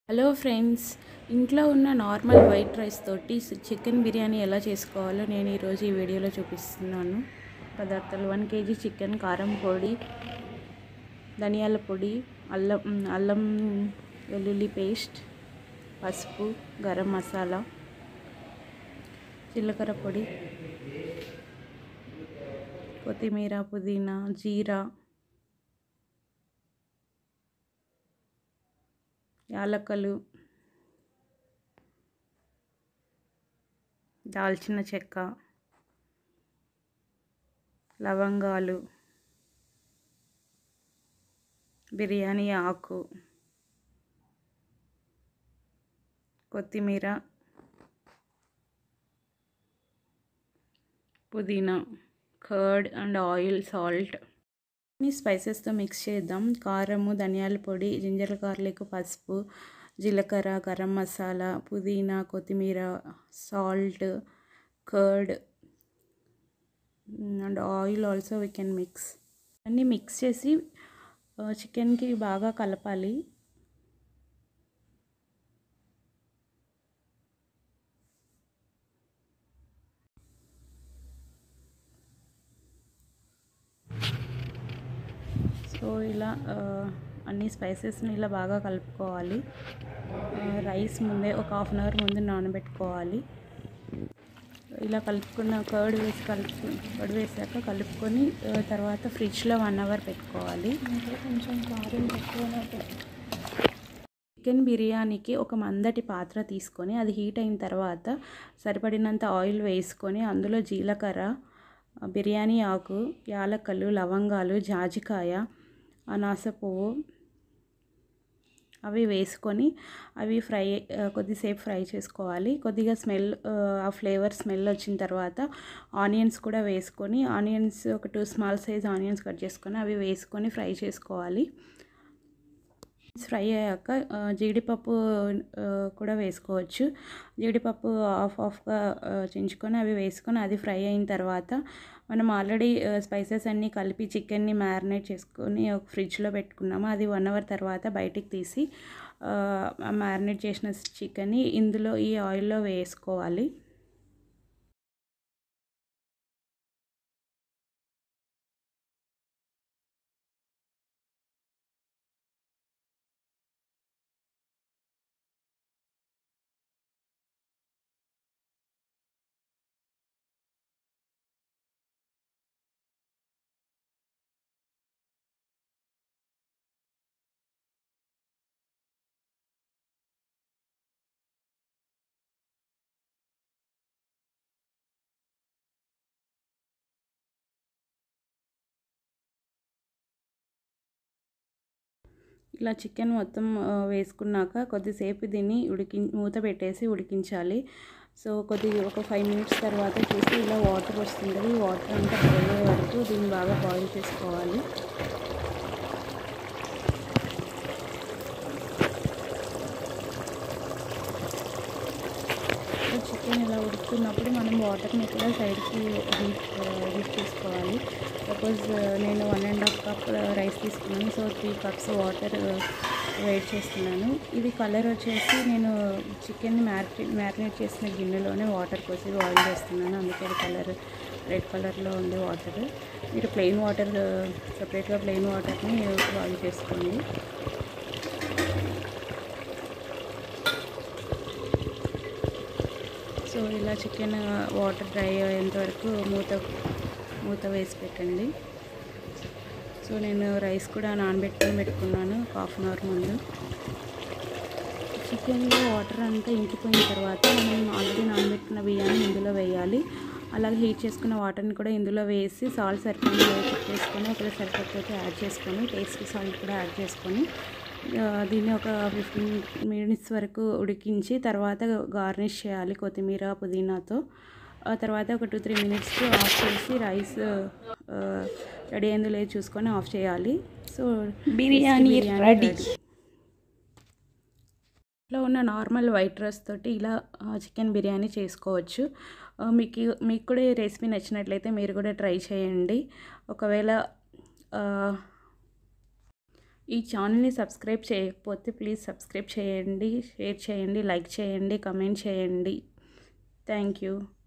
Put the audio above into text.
hello friends ఇంట్లో ఉన్న normal white rice తోటి చికెన్ బిర్యానీ ఎలా చేసుకోవాలో నేను ఈరోజు ఈ వీడియోలో చూపిస్తున్నాను పదార్థాలు వన్ కేజీ చికెన్ కారం పొడి ధనియాల పొడి అల్లం అల్లం వెల్లుల్లి పేస్ట్ పసుపు గరం మసాలా జీలకర్ర పొడి కొత్తిమీర పుదీనా జీరా యాలక్కలు దాల్చిన చెక్క లవంగాలు బిర్యానీ ఆకు కొత్తిమీర పుదీనా కర్డ్ అండ్ ఆయిల్ సాల్ట్ అన్ని స్పైసెస్తో మిక్స్ చేద్దాం కారము ధనియాల పొడి జింజర్ గార్లిక్ పసుపు జీలకర్ర గరం మసాలా పుదీనా కొత్తిమీర salt curd and oil also we can mix అన్నీ మిక్స్ చేసి చికెన్కి బాగా కలపాలి సో ఇలా అన్ని స్పైసెస్ని ఇలా బాగా కలుపుకోవాలి రైస్ ముందే ఒక హాఫ్ అన్ అవర్ ముందు నానబెట్టుకోవాలి ఇలా కలుపుకున్న కర్డ్ వేసి కలుపు కర్డ్ వేసాక కలుపుకొని తర్వాత ఫ్రిడ్జ్లో వన్ అవర్ పెట్టుకోవాలి కొంచెం కారం తక్కువ చికెన్ బిర్యానీకి ఒక మందటి పాత్ర తీసుకొని అది హీట్ అయిన తర్వాత సరిపడినంత ఆయిల్ వేసుకొని అందులో జీలకర్ర బిర్యానీ ఆకు యాలక్కలు లవంగాలు జాజికాయ అనాస పువ్వు అవి వేసుకొని అవి ఫ్రై కొద్దిసేపు ఫ్రై చేసుకోవాలి కొద్దిగా స్మెల్ ఆ ఫ్లేవర్ స్మెల్ వచ్చిన తర్వాత ఆనియన్స్ కూడా వేసుకొని ఆనియన్స్ ఒక two small size onions cut చేసుకొని అవి వేసుకొని ఫ్రై చేసుకోవాలి ఫ్రై అయ్యాక జీడిపప్పు కూడా వేసుకోవచ్చు జీడిపప్పు ఆఫ్ ఆఫ్గా చించుకొని అవి వేసుకొని అది ఫ్రై అయిన తర్వాత మనం ఆల్రెడీ స్పైసెస్ అన్నీ కలిపి చికెన్ని మ్యారినేట్ చేసుకొని ఒక ఫ్రిడ్జ్లో పెట్టుకున్నాము అది వన్ అవర్ తర్వాత బయటికి తీసి మ్యారినేట్ చేసిన చికెన్ని ఇందులో ఈ ఆయిల్లో వేసుకోవాలి ఇలా చికెన్ మొత్తం వేసుకున్నాక కొద్దిసేపు దీన్ని ఉడికి మూత పెట్టేసి ఉడికించాలి సో కొద్ది ఒక ఫైవ్ మినిట్స్ తర్వాత చూసి ఇలా వాటర్ వస్తుంది వాటర్ అంతా పోయే వరకు దీన్ని బాగా బాయిల్ చేసుకోవాలి చికెన్ ఇలా ఉడుకుతున్నప్పుడు మనం వాటర్ని కూడా సైడ్కి హీట్ హీట్ చేసుకోవాలి సపోజ్ నేను one and half cup rice తీసుకున్నాను సో త్రీ కప్స్ వాటర్ వేడి చేస్తున్నాను ఇది కలర్ వచ్చేసి నేను చికెన్ మ్యారినేట్ మ్యారినేట్ చేసిన గిన్నెలోనే వాటర్ పోసి బాయిల్ చేస్తున్నాను అందుకే కలర్ రెడ్ కలర్లో ఉండే వాటర్ మీరు ప్లెయిన్ వాటర్ సపరేట్గా ప్లెయిన్ వాటర్ని బాయిల్ చేసుకోండి సో ఇలా చికెన్ వాటర్ డ్రై అయ్యేంత వరకు మూత మూత వేసి పెట్టండి సో నేను రైస్ కూడా నానబెట్టుకొని పెట్టుకున్నాను హాఫ్ అన్ అవర్ ముందు చికెన్లో వాటర్ అంతా ఇంకిపోయిన తర్వాత మనం ఆల్రెడీ నానబెట్టుకున్న బియ్యాన్ని ఇందులో వేయాలి అలాగే హీట్ చేసుకున్న వాటర్ని కూడా ఇందులో వేసి సాల్ట్ సరిపోయిన చెక్ చేసుకొని ఒకవేళ సరిపోతే యాడ్ చేసుకొని టేస్ట్ సాల్ట్ కూడా యాడ్ చేసుకొని దీన్ని ఒక ఫిఫ్టీన్ మినిట్స్ వరకు ఉడికించి తర్వాత గార్నిష్ చేయాలి కొత్తిమీర పుదీనాతో ఆ తర్వాత ఒక టూ త్రీ మినిట్స్కి ఆఫ్ చేసి రైస్ రెడీ అయిందో లేదు చూసుకొని ఆఫ్ చేయాలి సో బిర్యానీ రెడీ ఇంట్లో ఉన్న నార్మల్ వైట్ రైస్ తోటి ఇలా చికెన్ బిర్యానీ చేసుకోవచ్చు మీకు మీకు కూడా ఈ రెసిపీ నచ్చినట్లయితే మీరు కూడా ట్రై చేయండి ఒకవేళ ఈ ఛానల్ని సబ్స్క్రైబ్ చేయకపోతే ప్లీజ్ సబ్స్క్రైబ్ చేయండి షేర్ చేయండి లైక్ చేయండి కమెంట్ చేయండి థ్యాంక్ యూ